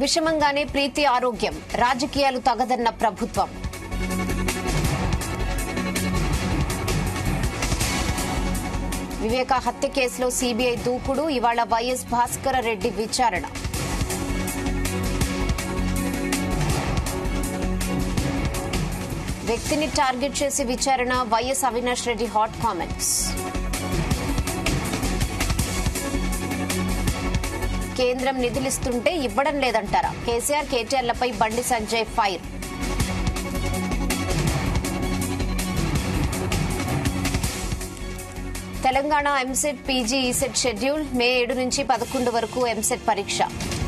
విషమంగానే ప్రీతి ఆరోగ్యం రాజకీయాలు తగదన్న ప్రభుత్వం వివేక హత్య కేసులో సీబీఐ దూకుడు ఇవాళ వైఎస్ భాస్కర రెడ్డి విచారణ వ్యక్తిని టార్గెట్ చేసి విచారణ YS Avinash Reddy hot comments కేంద్రం నిధులిస్తుంటే ఇవ్వడం లేదంటారా కేసీఆర్ కేటీఆర్లపై Bandi Sanjay fire Telangana EAMCET PG ECET schedule May ఏడు నుంచి పదకొండు వరకు ఎంసెట్ పరీక్ష